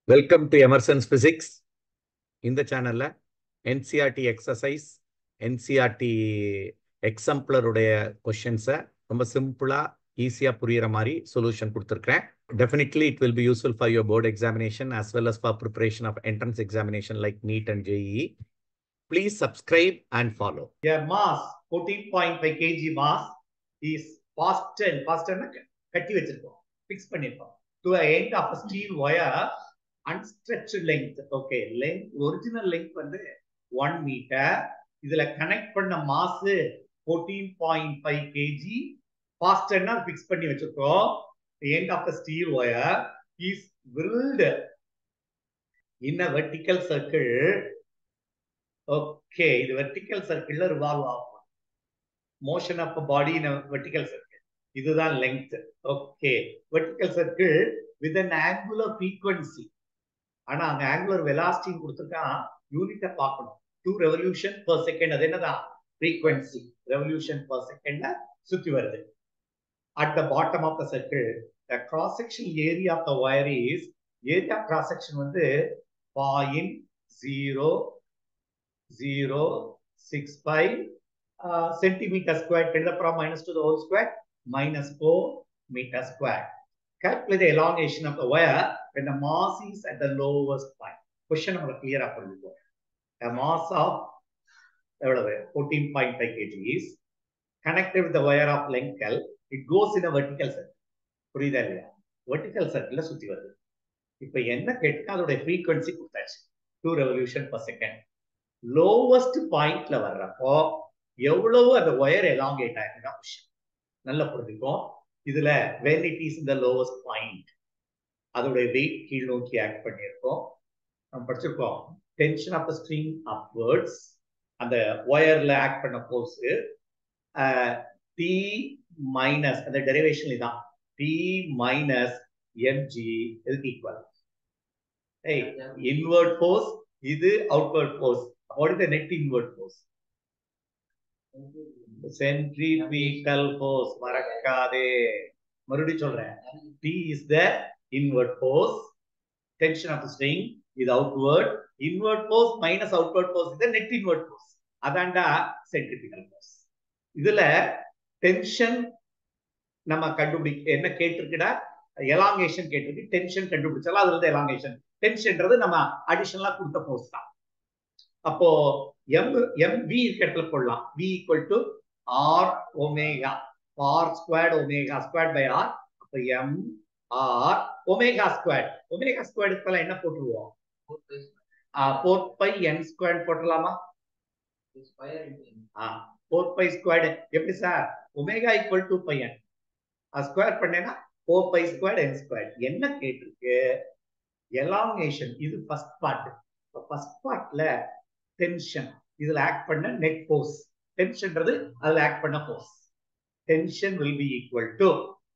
Welcome to Emerson's physics இந்த சேனல்ல NCERT exercise NCERT எக்ஸாம்பிளருடைய கொஷின்ஸை ரொம்ப சிம்பிளா ஈஸியா புரியுற மாதிரி சொல்யூஷன் கொடுத்துருக்கேன் definitely it will be useful for your board examination as well as for preparation of entrance examination like NEET and JEE. Please subscribe and follow. A mass 14.5 kg mass is fastened fastened கட்டி வச்சிருக்கோம் fix பண்ணிருக்கோம் to end of a steel wire unstretched length okay length original length வந்து 1 metre இதுல connect பண்ண mass 14.5 kg fastened fix பண்ணி வச்சிருக்கோம் end of the steel wire is drilled in a vertical circle okay இது vertical சர்க்கிள்ல revolve ஆகும் motion of body in vertical circle இதுதான் length okay vertical circle with an angular frequency ஆனா அங்க angular வெலாசிட்டின்னு கொடுத்துருக்கான் யூனிட்டை பார்க்கணும் டூ ரெவல்யூஷன் பர் செகண்ட் அது என்னதான் ஃப்ரீக்வன்சி ரெவல்யூஷன் பர் செகண்ட்ல சுத்தி வருது at the bottom of the circle the cross section area of the wire is area cross section வந்து point zero zero six five uh, centimeter square ten to the power minus to the whole square minus four meter square. Calculate the elongation of the wire when the mass is at the lowest point. Question number clear up before. A mass of எவ்வளவு 14.5 kg is connected with the wire of length L. It goes in a vertical circle. புரியுதா இல்லையா vertical சர்க்கிள்ல சுத்தி வருது இப்ப என்ன கேட்டு அதோட frequency கொடுத்தாச்சு two revolution per second lowest பாயிண்ட்ல வர்றப்போ எவ்வளவு அந்த ஒயர் எலாங்கேட் ஆயிருக்குன்னா கொஸ்டின் நல்லா புரிஞ்சுக்கும் இதுல வென் இட் இஸ் இந்த லோவஸ்ட் பாயிண்ட் அதோடைய வெயிட் கீழ் நோக்கி ஆக்ட் பண்ணியிருக்கோம் நம்ம படிச்சிருக்கோம் tension of the string upwards அந்த ஒயர்ல ஆக்ட் பண்ண போர்ஸ் டி மைனஸ் அந்த டெரிவேஷன் இதான் டி மைனஸ் எம்ஜி இதுக்கு ஈக்குவல் இன்வர்ட் ஃபோர்ஸ் இது outward force what is the net inward force centrifugal force மறக்காதே மறுபடியும் சொல்றேன் T is the inward force tension of the string is outward inward force minus outward force is the net inward force அதான்டா centrifugal force இதுல tension நம்ம கண்டுபிடி என்ன கேட்டிருக்குடா elongation கேட்டிருக்கு tension கண்டுபிடிச்சாலும் அதுல இருந்து எலாங்கேஷன் டென்ஷன்ன்றது நம்ம அடிஷனலா கொடுத்த ஃபோர்ஸ் தான் அப்போ எம் எம் வி இருக்க இடத்துல போடலாம் V equal to R omega R squared omega squared by R அப்போ எம் ஆர் ஒமேகா ஸ்கொயர்ட் ஒமேகா ஸ்கொயர்டுக்கு பதிலாக என்ன போட்டுருவோம் ஃபோர் பை என் ஸ்கொயர்ட் போட்டுடலாமா ஃபோர் பை ஸ்கொயர்டு எப்படி sir omega equal to pi N square பண்ணேன்னா four pi squared N squared என்ன கேட்டிருக்கு எலாங்கேஷன் இது ஃபர்ஸ்ட் பார்ட் ஃபர்ஸ்ட் பார்ட்ல டென்ஷன் இதுல ஆக்ட் பண்ண நெட் ஃபோர்ஸ் டென்ஷன்ன்றது அதுல ஆக்ட் பண்ண force tension will be equal to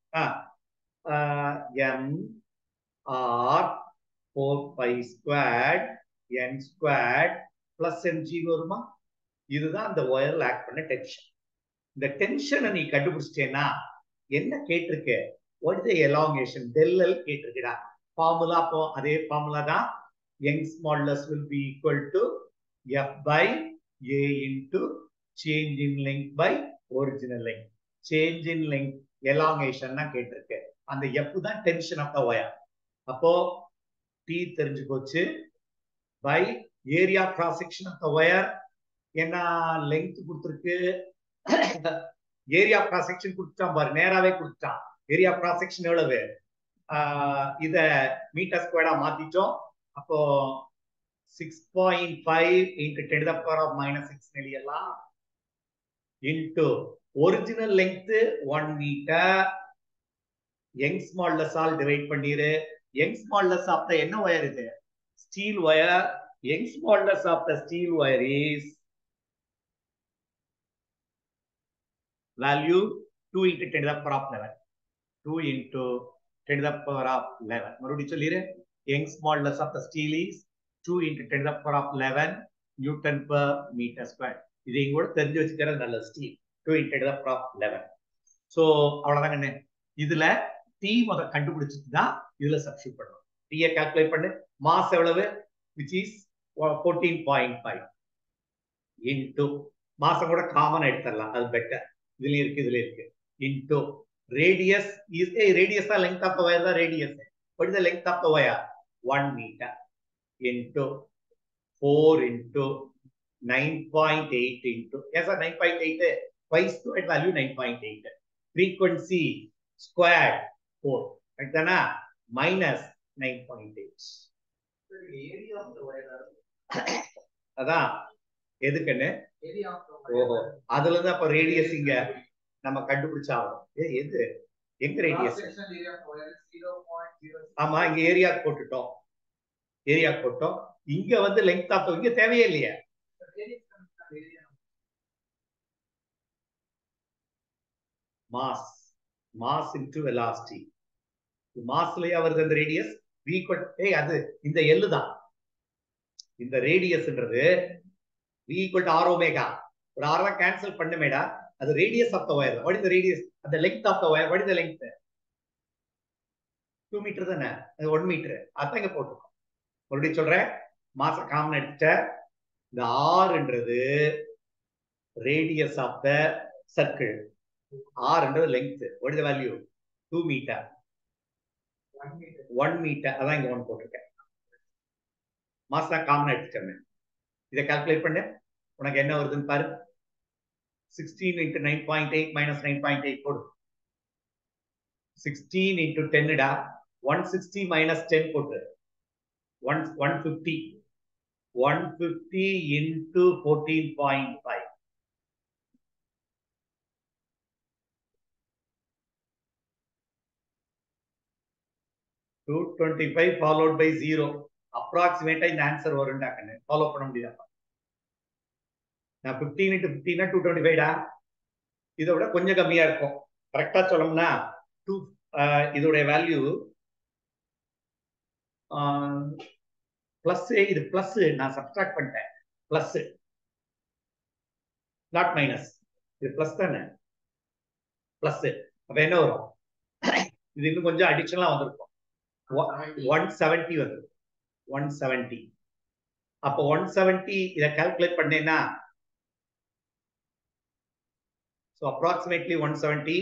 M R four pi squared N squared plus mg வருமா இதுதான் அந்த ஒயர்ல ஆக்ட் பண்ண டென்ஷன் இந்த டென்ஷனை நீ கண்டுபிடிச்சிட்டேன்னா என்ன கேட்டிருக்க வாட் இஸ் எலாங்கேஷன் டெல்லல் கேட்டிருக்கடா ஃபார்முலா அப்போ அதே ஃபார்முலா தான் Young's modulus will be equal to f by a into change in length by original length. Change in length elongation கேட்டிருக்கு அந்த f தான் டென்ஷன் ஆஃப் த ஒயர் அப்போ t தெரிஞ்சு போச்சு by area cross section of the wire என்ன length கொடுத்துருக்கு area cross section கொடுத்துட்டான் பாரு நேராவே கொடுத்துட்டான் ஏரியா கிராஸ் செக்ஷன் எவ்வளவு இத மீட்டர் ஸ்கொயர்டா மாத்திட்டோம் அப்போ six point five into ten the power of minus six எழுதியலாம் into original length one metre Young's modulus all divide பண்ணிரு யங்ஸ் மாடலஸ் ஆஃப் த என்ன ஒயர் இது steel wire Young's modulus of the steel wire is value two into ten the power of eleven two into ten the power of eleven மறுபடியும் சொல்லிடு Young's modulus of the steel is 2 into 10 to the power of 11 Newton per meter square. இதையும் கூட தெரிஞ்சு வச்சுக்கிறது நல்ல steel two into the power of eleven so அவ்வளோதாங்க இதுல D முத கண்டுபிடிச்சிட்டு தான் இதுல சப்ஸ்டியூட் பண்ணணும் டீயை கால்குலேட் பண்ணு மாஸ் எவ்வளவு which is fourteen point five into மாசம் கூட காமன் எடுத்துடலாம் அது பெட்டர் இதுல இருக்கு இதுல இருக்கு into radius is a radius தான் லெங்த் ஆஃப் த வயர் தான் radius what is the length of the wire 1 meter into 4 into 9.8 into yes sir 9.8 twice squared value 9.8 frequency squared 4 right தானா minus 9.8 அதான் எதுக்குன்னு ஓஹோ அதுல இருந்து அப்ப ரேடியஸ் இங்க நம்ம கண்டுபிடிச்சாகணும் ஏ எது எங்க ரேடியஸ் ஆமா இங்க ஏரியா போட்டுட்டோம் ஏரியா போட்டோம் இங்க வந்து லெங்த் ஆஃப் இங்க தேவையே இல்லையா மாஸ் மாஸ் இன்டு வெலாசிட்டி மாஸ்லயே வருது அந்த ரேடியஸ் வீக்வல் ஏய் அது இந்த எல்லு தான் இந்த ரேடியஸ்ன்றது v equal to r omega ஒரு r தான் கேன்சல் பண்ணுமேடா அது radius of the wire what is the radius அந்த length of the wire what is the length two metre தானே அது ஒன் மீட்டர் அதான் இங்க போட்டுருக்கோம் மறுபடியும் சொல்றேன் மாச காமன் எடுத்துட்ட இந்த ஆறுன்றது ரேடியஸ் ஆஃப் த சர்க்கிள் ஆறுன்றது length what is the value two metre one metre அதான் இங்க ஒன் போட்டிருக்கேன் மாசம் காமன் எடுத்துட்டேன் இதை கால்குலேட் பண்ணு உனக்கு என்ன வருதுன்னு பாரு sixteen into nine point eight minus nine point eight போடு சிக்ஸ்டீன் இன்ட்டு டென்னுடா ஒன் சிக்ஸ்டி மைனஸ் டென் போட்டு one one fifty one fifty into fourteen point five two twenty five followed by zero அப்ராக்சிமேட்டா இந்த ஆன்சர் வரும்டா கண்ணு follow பண்ண முடியாது நான் பிப்டீன் இன்ட்டு பிப்டீனா டூ டுவெண்ட்டி ஃபைவ்டா இதை விட கொஞ்சம் கம்மியா இருக்கும் கரெக்டா சொல்லணும்னா டூ இதோடைய வேல்யூ பிளஸ் இது பிளஸ் நான் சப்ஸ்ட்ராக்ட் பண்ணிட்டேன் பிளஸ் நாட் மைனஸ் இது பிளஸ் தானே பிளஸ் அப்ப என்ன வரும் இது இன்னும் கொஞ்சம் அடிஷனலா வந்திருக்கும் ஒன் செவன்டி வந்திருக்கும் ஒன் செவன்டி அப்போ ஒன் செவன்டி இதை கால்குலேட் பண்ணேன்னா so approximately one seventy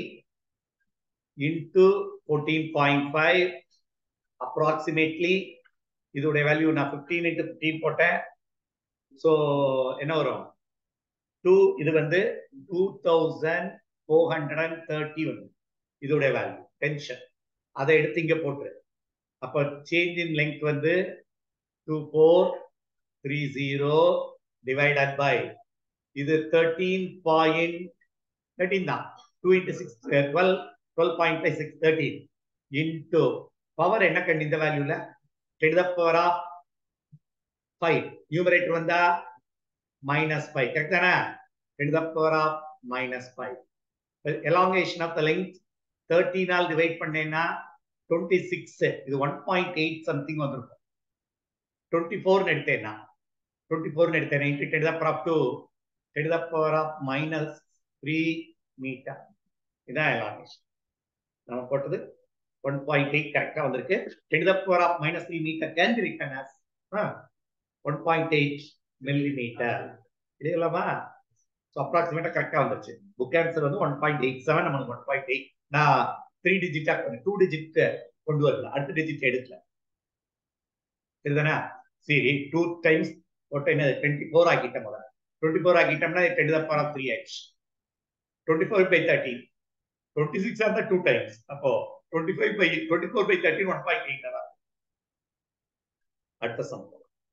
into fourteen point five approximately இதோடைய வேல்யூ நான் ஃபிஃப்டீன் இன்ட்டு ஃபிஃப்டீன் போட்டேன் ஸோ என்ன வரும் டூ இது வந்து two thousand four hundred and thirty வந்து இதோடைய வேல்யூ டென்ஷன் அதை எடுத்து இங்க போட்டுரு அப்போ சேஞ்ச் இன் லெங்க் வந்து two four three zero divided by இது தேர்ட்டீன் பாயிண்ட் தேர்ட்டீன் தான் two into six twelve twelve point five six thirteen into power என்ன கண்டு இந்த வேல்யூல ten the power of five numerator வந்தா மைனஸ் ஃபைவ் கரெக்ட் தானே ten the power of minus five elongation of the length தேர்ட்டீனால் divide பண்ணேன்னா twenty six இது one point eight something வந்திருக்கும் டுவெண்ட்டி ஃபோர்னு எடுத்தேன்னா டுவெண்ட்டி ஃபோர்னு எடுத்தேன் into ten the power of two ten the power of minus three metre இதான் elongation நம்ம போட்டது ஒன் பாயிண்ட் எயிட் கரெக்டா வந்திருக்கு ten the power of minus three metre can be written as one point eight millimetre இது இல்லாமா so அப்ராக்சிமேட்டா கரெக்டா வந்துருச்சு புக் ஆன்சர் வந்து ஒன் பாயிண்ட் எயிட் செவன் நம்மளுக்கு ஒன் பாயிண்ட் எயிட் நான் த்ரீ டிஜிட்டா டூ டிஜிட் கொண்டு வரல அடுத்த டிஜிட் எடுக்கல சரிதானே சரி டூ டைம்ஸ் போட்டு என்ன டுவெண்ட்டி ஃபோர் ஆக்கிட்டேன் முதல்ல டுவெண்ட்டி ஃபோர் ஆக்கிட்டோம்னா ten the power of three ஆயிடுச்சு twenty four by thirty twenty six or two times அப்போ twenty five by twenty four by thirty one point eight தான் அடுத்த சம்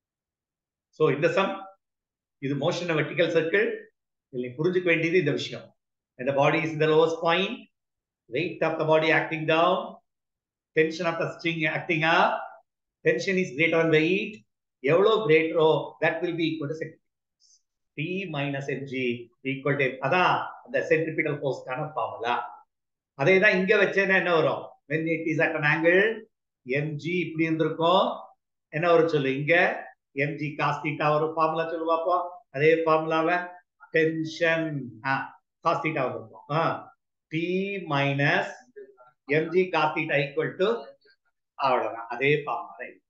ஸோ இந்த சம் இது motion vertical circle இதில் நீ புரிஞ்சுக்க வேண்டியது இந்த விஷயம் இந்த பாடி இஸ் இந்த lowest point weight of the body acting down, tension of the string acting up, tension is greater than weight, எவ்வளோ greater that will be equal to centripetal P minus mg equal to அதான் அந்த centripetal force-க்கான formula அதே தான் இங்க வச்சேன்னா என்ன வரும் when it is at an angle mg இப்படி இருந்திருக்கும் என்ன வரும் சொல்லு இங்க mg cos theta வரும் ஃபார்முலா சொல்லு பார்ப்போம் அதே ஃபார்முலாவை டென்ஷன் cos theta வந்திருக்கும் P minus mg cos theta equal to அவ்வளவுதான் அதே ஃபார்மா தான்